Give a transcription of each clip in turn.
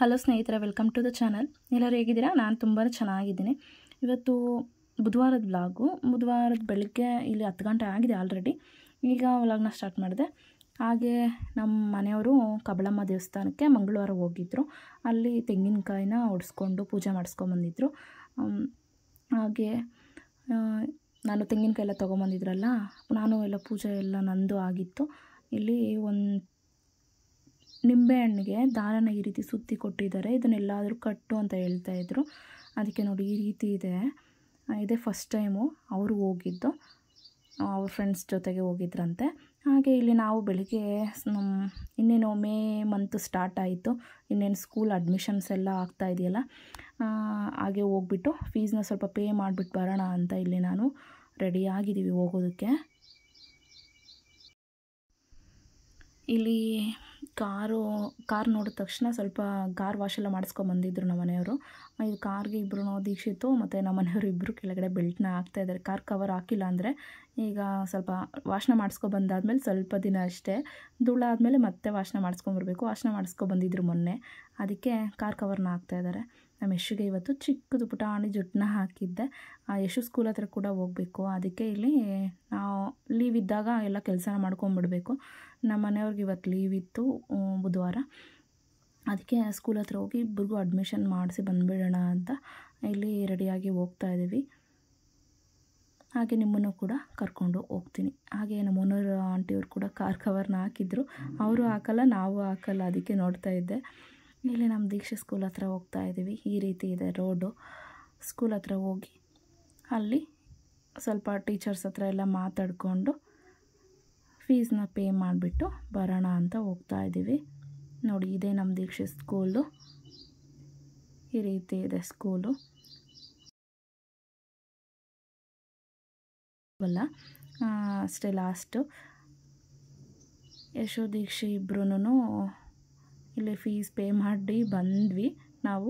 Hello ಸ್ನೇಹಿತರೆ welcome to the channel ಎಲ್ಲರೂ ಹೇಗಿದ್ದೀರಾ ನಾನು ತುಂಬಾ ಚೆನ್ನಾಗಿದ್ದೀನಿ ಇವತ್ತು ಬುಧವಾರದ ವ್ಲಾಗು ಬುಧವಾರದ ಬೆಳಗ್ಗೆ ಇಲ್ಲಿ ಹತ್ತು ಗಂಟೆ ಆಗಿದೆ ಆಲ್ರೆಡಿ ಈಗ ವ್ಲಾಗ್ನ ಸ್ಟಾರ್ಟ್ ಮಾಡಿದೆ ಹಾಗೆ ನಮ್ಮ ಮನೆಯವರು ಕಬಳಮ್ಮ ದೇವಸ್ಥಾನಕ್ಕೆ ಮಂಗಳವಾರ ಹೋಗಿದ್ದರು ಅಲ್ಲಿ ತೆಂಗಿನಕಾಯಿನ ಒಡಿಸ್ಕೊಂಡು ಪೂಜೆ ಮಾಡಿಸ್ಕೊಂಬಂದಿದ್ರು ಆಮ್, ಹಾಗೆ ಆ, ನಾನು ತೆಂಗಿನಕಾಯಿ ಎಲ್ಲ ತೊಗೊಂಬಂದಿದ್ರಲ್ಲ ನಾನು ಎಲ್ಲ ಪೂಜೆ ಎಲ್ಲ ನಂದು ಆಗಿತ್ತು ಇಲ್ಲಿ ಒಂದು ನಿಂಬೆಹಣ್ಣಿಗೆ ದಾರನ ಈ ರೀತಿ ಸುತ್ತಿ ಕೊಟ್ಟಿದ್ದಾರೆ ಇದನ್ನೆಲ್ಲಾದರೂ ಕಟ್ಟು ಅಂತ ಹೇಳ್ತಾ ಇದ್ರು ಅದಕ್ಕೆ ನೋಡಿ ಈ ರೀತಿ ಇದೆ ಆ, ಇದೇ ಫಸ್ಟ್ ಟೈಮು ಅವರು ಹೋಗಿದ್ದು ಆ, ಅವ್ರ ಫ್ರೆಂಡ್ಸ್ ಜೊತೆಗೆ ಹೋಗಿದ್ರಂತೆ ಹಾಗೆ ಇಲ್ಲಿ ನಾವು ಬೆಳಿಗ್ಗೆ ಸ್- ನಮ್ಮ ಇನ್ನೇನು ಮೇ ಮಂತ್ ಸ್ಟಾರ್ಟ್ ಆಯಿತು ಇನ್ನೇನು ಸ್ಕೂಲ್ ಅಡ್ಮಿಷನ್ಸ್ ಎಲ್ಲ ಆಗ್ತಾ ಇದೆಯಲ್ಲ ಆ, ಹಾಗೆ ಹೋಗ್ಬಿಟ್ಟು ಫೀಸ್ನ ಸ್ವಲ್ಪ ಪೇ ಮಾಡಿಬಿಟ್ಟು ಬರೋಣ ಅಂತ ಇಲ್ಲಿ ನಾನು ರೆಡಿ ಆಗಿದ್ದೀವಿ ಹೋಗೋದಕ್ಕೆ ಇಲ್ಲಿ ಕಾರು ಕಾರ್ ನೋಡಿದ ತಕ್ಷಣ ಸ್ವಲ್ಪ ಕಾರ್ ವಾಶ್ ಎಲ್ಲ ಮಾಡಿಸ್ಕೊಂಬಂದಿದ್ರು ನಮ್ಮ ಮನೆಯವರು ಇದು ಕಾರ್ಗೆ ಇಬ್ಬರು ದೀಕ್ಷಿತು ಮತ್ತು ನಮ್ಮ ಮನೆಯವರು ಇಬ್ಬರು ಕೆಳಗಡೆ ಬೆಲ್ಟ್ನ ಹಾಕ್ತಾ ಇದ್ದಾರೆ ಕಾರ್ ಕವರ್ ಹಾಕಿಲ್ಲ ಅಂದರೆ ಈಗ ಸ್ವಲ್ಪ ವಾಶನ ಮಾಡಿಸ್ಕೊಬಂದಾದ್ಮೇಲೆ ಸ್ವಲ್ಪ ದಿನ ಅಷ್ಟೇ ಧೂಳಾದ್ಮೇಲೆ ಮತ್ತೆ ವಾಶನ ಮಾಡಿಸ್ಕೊಂಬರ್ಬೇಕು ವಾಶನ ಮಾಡಿಸ್ಕೊಬಂದಿದ್ರು ಮೊನ್ನೆ ಅದಕ್ಕೆ ಕಾರ್ ಕವರ್ನ ಹಾಕ್ತಾ ಇದ್ದಾರೆ ನಮ್ಮ ಯಶುಗೆ ಇವತ್ತು ಚಿಕ್ಕದು ಪುಟಾಣಿ ಜುಟ್ಟನ್ನ ಹಾಕಿದ್ದೆ ಆ ಯಶು ಸ್ಕೂಲ್ ಹತ್ರ ಕೂಡ ಹೋಗಬೇಕು ಅದಕ್ಕೆ ಇಲ್ಲಿ ನಾವು ಲೀವ್ ಇದ್ದಾಗ ಎಲ್ಲ ಕೆಲಸನ ಮಾಡ್ಕೊಂಬಿಡ್ಬೇಕು ನಮ್ಮ ಮನೆಯವ್ರಿಗೆ ಇವತ್ತು ಲೀವ್ ಇತ್ತು ಆ, ಬುಧವಾರ ಅದಕ್ಕೆ ಸ್ಕೂಲ್ ಹತ್ರ ಹೋಗಿ ಇಬ್ಬರಿಗೂ ಅಡ್ಮಿಷನ್ ಮಾಡಿಸಿ ಬಂದುಬಿಡೋಣ ಅಂತ ಇಲ್ಲಿ ರೆಡಿಯಾಗಿ ಹೋಗ್ತಾ ಇದ್ದೀವಿ ಹಾಗೆ ನಿಮ್ಮನ್ನು ಕೂಡ ಕರ್ಕೊಂಡು ಹೋಗ್ತೀನಿ ಹಾಗೆ ನಮ್ಮ ಓನರ್ ಆಂಟಿಯವರು ಕೂಡ ಕಾರ್ ಕವರ್ನ ಹಾಕಿದ್ರು ಅವರು ಹಾಕಲ್ಲ ನಾವು ಹಾಕಲ್ಲ ಅದಕ್ಕೆ ನೋಡ್ತಾ ಇದ್ದೆ ಇಲ್ಲಿ ನಮ್ಮ ದೀಕ್ಷೆ ಸ್ಕೂಲ್ ಹತ್ರ ಹೋಗ್ತಾ ಇದ್ದೀವಿ ಈ ರೀತಿ ಇದೆ ರೋಡು ಸ್ಕೂಲ್ ಹತ್ರ ಹೋಗಿ ಅಲ್ಲಿ ಸ್ವಲ್ಪ ಟೀಚರ್ಸ್ ಹತ್ರ ಎಲ್ಲ ಮಾತಾಡಿಕೊಂಡು ಫೀಸ್ನ ಪೇ ಮಾಡಿಬಿಟ್ಟು ಬರೋಣ ಅಂತ ಹೋಗ್ತಾ ಇದ್ದೀವಿ ನೋಡಿ ಇದೇ ನಮ್ಮ ದೀಕ್ಷೆ ಸ್ಕೂಲು ಈ ರೀತಿ ಇದೆ ಸ್ಕೂಲು ಅಲ್ಲ ಆ, ಅಷ್ಟೇ ಲಾಸ್ಟು ಯಶೋ ದೀಕ್ಷೆ ಇಬ್ಬರೂ ಇಲ್ಲಿ ಫೀಸ್ ಪೇ ಮಾಡಿ ಬಂದ್ವಿ ನಾವು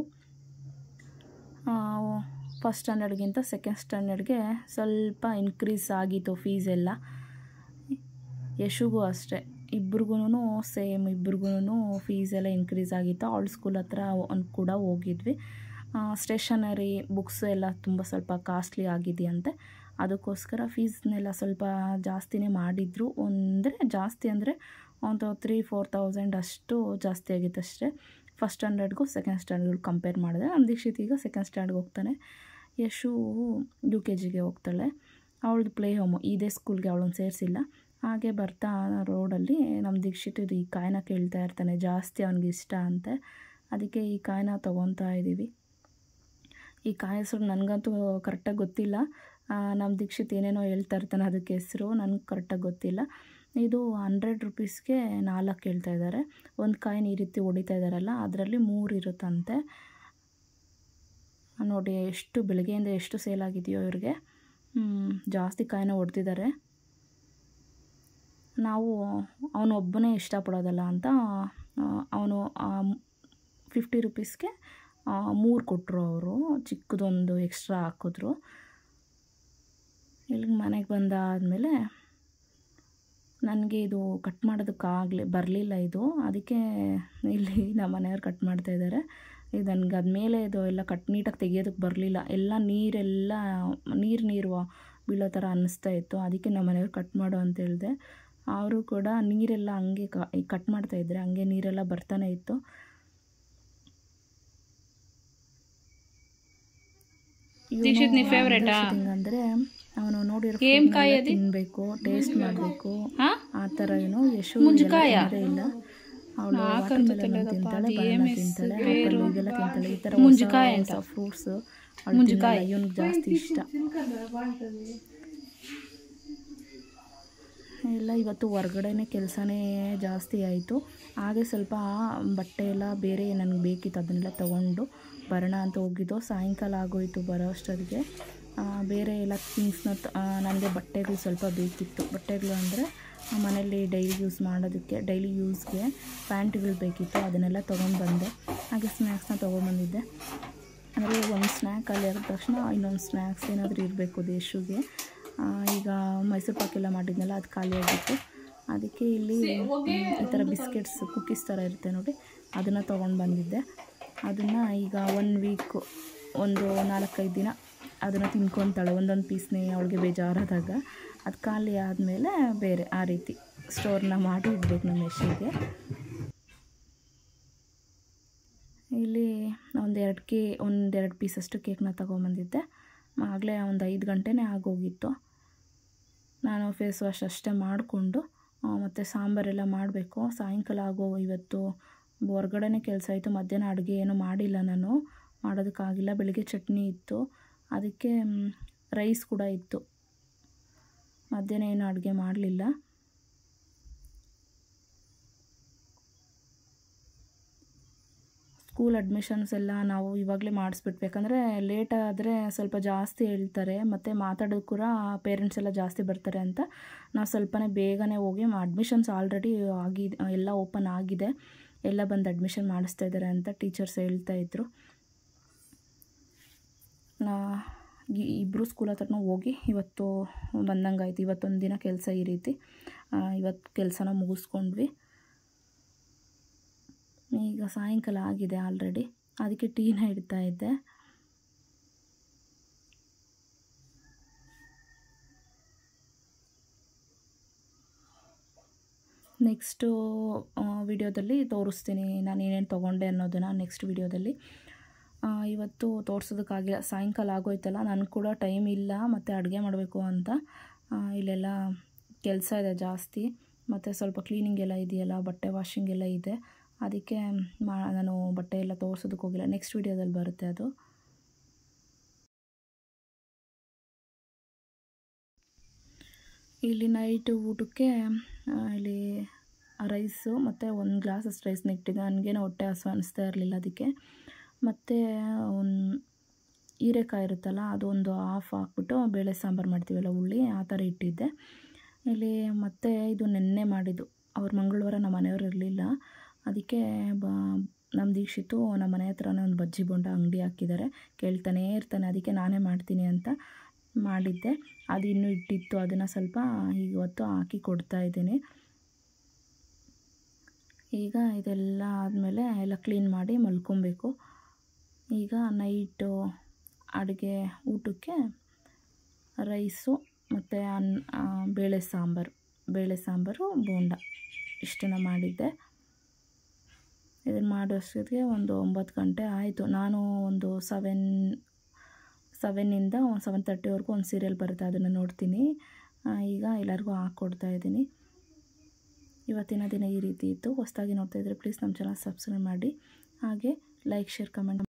ಫಸ್ಟ್ ಸ್ಟ್ಯಾಂಡರ್ಡ್ಗಿಂತ ಸೆಕೆಂಡ್ ಸ್ಟ್ಯಾಂಡರ್ಡ್ಗೆ ಸ್ವಲ್ಪ ಇನ್ಕ್ರೀಸ್ ಆಗಿತ್ತು ಫೀಸ್ ಎಲ್ಲ ಯಶುಗೂ ಅಷ್ಟೇ ಇಬ್ರಿಗೂ ಸೇಮ್ ಇಬ್ರಿಗೂ ಫೀಸ್ ಎಲ್ಲ ಇನ್ಕ್ರೀಸ್ ಆಗಿತ್ತು ಅವಳ ಸ್ಕೂಲ್ ಹತ್ರ ಒಂದು ಕೂಡ ಹೋಗಿದ್ವಿ ಸ್ಟೇಷನರಿ ಬುಕ್ಸ್ ಎಲ್ಲ ತುಂಬ ಸ್ವಲ್ಪ ಕಾಸ್ಟ್ಲಿ ಆಗಿದೆಯಂತೆ ಅದಕ್ಕೋಸ್ಕರ ಫೀಸ್ನೆಲ್ಲ ಸ್ವಲ್ಪ ಜಾಸ್ತಿನೇ ಮಾಡಿದ್ರು ಅಂದರೆ ಜಾಸ್ತಿ ಅಂದರೆ ಒಂದು ತ್ರೀ ಫೋರ್ ತೌಸಂಡ್ ಅಷ್ಟು ಜಾಸ್ತಿ ಆಗಿತ್ತು ಅಷ್ಟೇ ಫಸ್ಟ್ ಸ್ಟ್ಯಾಂಡರ್ಡ್ಗೂ ಸೆಕೆಂಡ್ ಸ್ಟ್ಯಾಂಡರ್ಡ್ಗೂ ಕಂಪೇರ್ ಮಾಡಿದ್ರೆ ನಮ್ಮ ದೀಕ್ಷಿತ್ ಈಗ ಸೆಕೆಂಡ್ ಸ್ಟ್ಯಾಂಡರ್ಡ್ಗೆ ಹೋಗ್ತಾನೆ ಯಶು ಯು ಕೆ ಜಿಗೆ ಹೋಗ್ತಾಳೆ ಅವಳದು ಪ್ಲೇ ಹೋಮು ಇದೇ ಸ್ಕೂಲ್ಗೆ ಅವಳನ್ನು ಸೇರಿಸಿಲ್ಲ ಹಾಗೆ ಬರ್ತಾ ರೋಡಲ್ಲಿ ನಮ್ಮ ದೀಕ್ಷಿತ್ ಇದು ಈ ಕಾಯಿನ ಕೇಳ್ತಾ ಇರ್ತಾನೆ ಜಾಸ್ತಿ ಅವ್ನಿಗೆ ಇಷ್ಟ ಅಂತೆ ಅದಕ್ಕೆ ಈ ಕಾಯಿನ ತೊಗೊತಾ ಇದ್ದೀವಿ ಈ ಕಾಯಿ ಹೆಸರು ನನಗಂತೂ ಕರೆಕ್ಟಾಗಿ ಗೊತ್ತಿಲ್ಲ ಆ, ನಮ್ಮ ದೀಕ್ಷಿತ್ ಏನೇನೋ ಹೇಳ್ತಾ ಇರ್ತಾನೆ ಅದಕ್ಕೆ ಹೆಸರು ನನಗೆ ಕರೆಕ್ಟಾಗಿ ಗೊತ್ತಿಲ್ಲ ಇದು ಹಂಡ್ರೆಡ್ ರುಪೀಸ್ಗೆ ನಾಲ್ಕು ಹೇಳ್ತಾ ಇದ್ದಾರೆ ಒಂದು ಕಾಯಿನ ಈ ರೀತಿ ಹೊಡಿತಾ ಇದ್ದಾರಲ್ಲ ಅದರಲ್ಲಿ ಮೂರು ಇರುತ್ತಂತೆ ನೋಡಿ ಎಷ್ಟು ಬೆಳಗ್ಗೆಯಿಂದ ಎಷ್ಟು ಸೇಲ್ ಆಗಿದೆಯೋ ಇವ್ರಿಗೆ ಹ್ಮ್, ಜಾಸ್ತಿ ಕಾಯಿನ ಹೊಡೆದಿದ್ದಾರೆ ನಾವು ಅವನು ಒಬ್ಬನೇ ಇಷ್ಟಪಡೋದಲ್ಲ ಅಂತ ಅವನು ಫಿಫ್ಟಿ ರುಪೀಸ್ಗೆ ಮೂರು ಕೊಟ್ಟರು ಅವರು ಚಿಕ್ಕದೊಂದು ಎಕ್ಸ್ಟ್ರಾ ಹಾಕಿದ್ರು ಇಲ್ಲಿಗೆ ಮನೆಗೆ ಬಂದಾದಮೇಲೆ ನನಗೆ ಇದು ಕಟ್ ಮಾಡೋದಕ್ಕಾಗಲಿ ಬರಲಿಲ್ಲ ಇದು ಅದಕ್ಕೆ ಇಲ್ಲಿ ನಮ್ಮ ಮನೆಯವ್ರು ಕಟ್ ಮಾಡ್ತಾ ಇದ್ದಾರೆ ಇದು ನನಗೆ ಅದ್ಮೇಲೆ ಇದು ಎಲ್ಲ ಕಟ್ ನೀಟಾಗಿ ತೆಗಿಯೋದಕ್ಕೆ ಬರಲಿಲ್ಲ ಎಲ್ಲ ನೀರೆಲ್ಲ ನೀರು ನೀರು ಬೀಳೋ ಥರ ಅನ್ನಿಸ್ತಾ ಇತ್ತು ಅದಕ್ಕೆ ನಮ್ಮ ಮನೆಯವ್ರು ಕಟ್ ಮಾಡು ಅಂತ ಹೇಳಿದೆ ಅವರು ಕೂಡ ನೀರೆಲ್ಲ ಹಂಗೆ ಕಟ್ ಮಾಡ್ತಾ ಇದ್ರೆ ಹಂಗೆ ನೀರೆಲ್ಲ ಬರ್ತಾನೆ ಇತ್ತು ದೀಕ್ಷಿತ್ ನೀ favourite ಆ? ಅಂದರೆ ಅವನು ನೋಡಿರೋ ಏನ್ food ಕಾಯಿ ನೆಲ್ಲ ಅದು? ತಿನ್ಬೇಕು ಟೇಸ್ಟ್ ಮಾಡಬೇಕು ಹಾ ಆ ಥರ ಏನು ಯಶು ಮುಂಚ್ಕಾಯ? ಇಲ್ಲ ಅವಳು ಹಾಕಂತ ವಾಟರ್ಮೆಲನ್ ತಿಂತಾಳೆ ಬನಾನ ತಿಂತಾಳೆ ಆಪಲ್ ಇದೆಲ್ಲ ತಿಂತಾಳೆ ಈ ಥರ ಮುಂಚ್ಕಾಯ ಅಂತ. ಫ್ರೂಟ್ಸ್ ಮುಂಚ್ಕಾಯ. ಇವನಿಗೆ ಜಾಸ್ತಿ ಇಷ್ಟ ಎಲ್ಲ ಇವತ್ತು ಹೊರ್ಗಡೆನೇ ಕೆಲಸನೇ ಜಾಸ್ತಿ ಆಯಿತು ಹಾಗೆ ಸ್ವಲ್ಪ ಬಟ್ಟೆ ಎಲ್ಲ ಬೇರೆ ನನಗೆ ಬೇಕಿತ್ತು ಅದನ್ನೆಲ್ಲ ತೊಗೊಂಡು ಬರೋಣ ಅಂತ ಹೋಗಿದ್ದು ಸಾಯಂಕಾಲ ಆಗೋಯಿತು ಬರೋ ಅಷ್ಟೊತ್ತಿಗೆ ಆ, ಬೇರೆ ಎಲ್ಲ ಥಿಂಗ್ಸ್ನ ನನಗೆ ಬಟ್ಟೆಗಳು ಸ್ವಲ್ಪ ಬೇಕಿತ್ತು ಬಟ್ಟೆಗಳು ಅಂದರೆ ಮನೇಲಿ ಡೈಲಿ ಯೂಸ್ ಮಾಡೋದಕ್ಕೆ ಡೈಲಿ ಯೂಸ್ಗೆ ಪ್ಯಾಂಟ್ಗಳು ಬೇಕಿತ್ತು ಅದನ್ನೆಲ್ಲ ತೊಗೊಂಡು ಬಂದೆ ಹಾಗೆ ಸ್ನ್ಯಾಕ್ಸ್ನ ತೊಗೊಂಬಂದಿದ್ದೆ ಅಂದರೆ ಒಂದು ಸ್ನ್ಯಾಕ್ ಅಲ್ಲಿ ಆದ ತಕ್ಷಣ ಇನ್ನೊಂದು ಸ್ನ್ಯಾಕ್ಸ್ ಏನಾದರೂ ಇರಬೇಕು ದೇಶುಗೆ ಆ, ಈಗ ಮೈಸೂರು ಪಾಕ್ ಎಲ್ಲ ಮಾಡಿದ್ನಲ್ಲ ಅದು ಖಾಲಿ ಆಗಿತ್ತು ಅದಕ್ಕೆ ಇಲ್ಲಿ ಮ್, ಈ ಥರ ಬಿಸ್ಕೆಟ್ಸ್ ಕುಕ್ಕೀಸ್ ಥರ ಇರುತ್ತೆ ನೋಡಿ ಅದನ್ನು ತೊಗೊಂಡು ಬಂದಿದ್ದೆ ಅದನ್ನು ಈಗ ಒನ್ ವೀಕು ಒಂದು ನಾಲ್ಕೈದು ದಿನ ಅದನ್ನು ತಿನ್ಕೊತಾಳೆ ಒಂದೊಂದು ಪೀಸ್ನೇ ಅವಳಿಗೆ ಬೇಜಾರಾದಾಗ ಅದು ಖಾಲಿ ಆದಮೇಲೆ ಬೇರೆ ಆ ರೀತಿ ಸ್ಟೋರ್ನ ಮಾಡಿ ಇಡ್ಬೇಕು ನಮ್ಮ ಯಶಿಗೆ ಇಲ್ಲಿ ಒಂದೆರಡು ಕೇ ಒಂದೆರಡು ಪೀಸಷ್ಟು ಕೇಕ್ನ ತೊಗೊಂಬಂದಿದ್ದೆ ಆಗಲೇ ಒಂದು ಐದು ಗಂಟೆನೇ ಆಗೋಗಿತ್ತು ನಾನು ಫೇಸ್ ವಾಶ್ ಅಷ್ಟೇ ಮಾಡಿಕೊಂಡು ಮತ್ತು ಸಾಂಬಾರೆಲ್ಲ ಮಾಡಬೇಕು ಸಾಯಂಕಾಲ ಆಗೋ ಇವತ್ತು ಹೊರ್ಗಡೆನೇ ಕೆಲಸ ಆಯಿತು ಮಧ್ಯಾಹ್ನ ಅಡುಗೆ ಏನೂ ಮಾಡಿಲ್ಲ ನಾನು ಮಾಡೋದಕ್ಕಾಗಿಲ್ಲ ಬೆಳಿಗ್ಗೆ ಚಟ್ನಿ ಇತ್ತು ಅದಕ್ಕೆ ರೈಸ್ ಕೂಡ ಇತ್ತು ಮಧ್ಯಾಹ್ನ ಏನು ಅಡುಗೆ ಮಾಡಲಿಲ್ಲ ಸ್ಕೂಲ್ ಅಡ್ಮಿಷನ್ಸ್ ಎಲ್ಲ ನಾವು ಇವಾಗಲೇ ಮಾಡಿಸ್ಬಿಟ್ಬೇಕು ಯಾಕಂದರೆ ಲೇಟ್ ಆದರೆ ಸ್ವಲ್ಪ ಜಾಸ್ತಿ ಹೇಳ್ತಾರೆ ಮತ್ತು ಮಾತಾಡೋದು ಕೂಡ ಪೇರೆಂಟ್ಸ್ ಎಲ್ಲ ಜಾಸ್ತಿ ಬರ್ತಾರೆ ಅಂತ ನಾವು ಸ್ವಲ್ಪನೇ ಬೇಗನೆ ಹೋಗಿ ಅಡ್ಮಿಷನ್ಸ್ ಆಲ್ರೆಡಿ ಆಗಿದೆ ಎಲ್ಲ ಓಪನ್ ಆಗಿದೆ ಎಲ್ಲ ಬಂದು ಅಡ್ಮಿಷನ್ ಮಾಡಿಸ್ತಾ ಇದ್ದಾರೆ ಅಂತ ಟೀಚರ್ಸ್ ಹೇಳ್ತಾ ಇದ್ರು ನಾ ಇಬ್ಬರು ಸ್ಕೂಲ್ ಹತ್ರನೂ ಹೋಗಿ ಇವತ್ತು ಬಂದಂಗಾಯ್ತು ಇವತ್ತೊಂದು ದಿನ ಕೆಲಸ ಈ ರೀತಿ ಇವತ್ತು ಕೆಲಸನ ಮುಗಿಸ್ಕೊಂಡ್ವಿ ಈಗ ಸಾಯಂಕಾಲ ಆಗಿದೆ ಆಲ್ರೆಡಿ ಅದಕ್ಕೆ ಟೀನ ಇಡ್ತಾ ಇದ್ದೆ ನೆಕ್ಸ್ಟು ವಿಡಿಯೋದಲ್ಲಿ ತೋರಿಸ್ತೀನಿ ನಾನು ಏನೇನು ತೊಗೊಂಡೆ ಅನ್ನೋದನ್ನು ನೆಕ್ಸ್ಟ್ ವಿಡಿಯೋದಲ್ಲಿ ಇವತ್ತು ತೋರ್ಸೋದಕ್ಕಾಗಿಲ್ಲ ಸಾಯಂಕಾಲ ಆಗೋಯ್ತಲ್ಲ ನನಗೆ ಕೂಡ ಟೈಮ್ ಇಲ್ಲ ಮತ್ತು ಅಡುಗೆ ಮಾಡಬೇಕು ಅಂತ ಇಲ್ಲೆಲ್ಲ ಕೆಲಸ ಇದೆ ಜಾಸ್ತಿ ಮತ್ತು ಸ್ವಲ್ಪ ಕ್ಲೀನಿಂಗ್ ಎಲ್ಲ ಇದೆಯಲ್ಲ ಬಟ್ಟೆ ವಾಷಿಂಗ್ ಎಲ್ಲ ಇದೆ ಅದಕ್ಕೆ ಮಾ ನಾನು ಬಟ್ಟೆ ಎಲ್ಲ ತೋರ್ಸೋದಕ್ಕೆ ಹೋಗಿಲ್ಲ ನೆಕ್ಸ್ಟ್ ವಿಡಿಯೋದಲ್ಲಿ ಬರುತ್ತೆ ಅದು ಇಲ್ಲಿ ನೈಟ್ ಊಟಕ್ಕೆ ಇಲ್ಲಿ ರೈಸು ಮತ್ತು ಒಂದು ಗ್ಲಾಸ್ ಅಷ್ಟು ರೈಸ್ನ ಇಟ್ಟಿದ್ದೆ ನನಗೇನೋ ಹೊಟ್ಟೆ ಹಸು ಅನ್ನಿಸ್ತಾ ಇರಲಿಲ್ಲ ಅದಕ್ಕೆ ಮತ್ತು ಒಂದು ಹೀರೆಕಾಯಿ ಇರುತ್ತಲ್ಲ ಅದೊಂದು ಹಾಫ್ ಹಾಕ್ಬಿಟ್ಟು ಬೇಳೆ ಸಾಂಬಾರು ಮಾಡ್ತೀವಲ್ಲ ಉಳ್ಳಿ ಆ ಥರ ಇಟ್ಟಿದ್ದೆ ಇಲ್ಲಿ ಮತ್ತೆ ಇದು ನೆನ್ನೆ ಮಾಡಿದ್ದು ಅವ್ರು ಮಂಗಳವಾರ ನಮ್ಮ ಮನೆಯವ್ರು ಇರಲಿಲ್ಲ ಅದಕ್ಕೆ ಬ ನಮ್ಮ ದೀಕ್ಷಿತು ನಮ್ಮ ಮನೆ ಹತ್ರನೇ ಒಂದು ಬಜ್ಜಿ ಬೋಂಡ ಅಂಗಡಿ ಹಾಕಿದ್ದಾರೆ ಕೇಳ್ತಾನೇ ಇರ್ತಾನೆ ಅದಕ್ಕೆ ನಾನೇ ಮಾಡ್ತೀನಿ ಅಂತ ಮಾಡಿದ್ದೆ ಅದು ಇನ್ನೂ ಇಟ್ಟಿತ್ತು ಅದನ್ನು ಸ್ವಲ್ಪ ಇವತ್ತು ಹಾಕಿ ಕೊಡ್ತಾ ಇದ್ದೀನಿ ಈಗ ಇದೆಲ್ಲ ಆದಮೇಲೆ ಎಲ್ಲ ಕ್ಲೀನ್ ಮಾಡಿ ಮಲ್ಕೊಬೇಕು ಈಗ ನೈಟು ಅಡುಗೆ ಊಟಕ್ಕೆ ರೈಸು ಮತ್ತು ಅನ್ನ ಬೇಳೆ ಸಾಂಬಾರು ಬೇಳೆ ಸಾಂಬಾರು ಬೋಂಡ ಇಷ್ಟನ್ನು ಮಾಡಿದ್ದೆ ಇದನ್ನು ಮಾಡೋಷ್ಟೊತ್ತಿಗೆ ಒಂದು ಒಂಬತ್ತು ಗಂಟೆ ಆಯಿತು ನಾನು ಒಂದು ಸೆವೆನ್ ಸೆವೆನ್ನಿಂದ ಒಂದು ಸೆವೆನ್ ತರ್ಟಿವರೆಗೂ ಒಂದು ಸೀರಿಯಲ್ ಬರುತ್ತೆ ಅದನ್ನು ನೋಡ್ತೀನಿ ಈಗ ಎಲ್ಲರಿಗೂ ಹಾಕ್ಕೊಡ್ತಾ ಇದ್ದೀನಿ ಇವತ್ತಿನ ದಿನ ಈ ರೀತಿ ಇತ್ತು ಹೊಸದಾಗಿ ನೋಡ್ತಾಯಿದ್ರೆ ಪ್ಲೀಸ್ ನಮ್ಮ ಚಾನಲ್ ಸಬ್ಸ್ಕ್ರೈಬ್ ಮಾಡಿ ಹಾಗೆ ಲೈಕ್ ಶೇರ್ ಕಮೆಂಟ್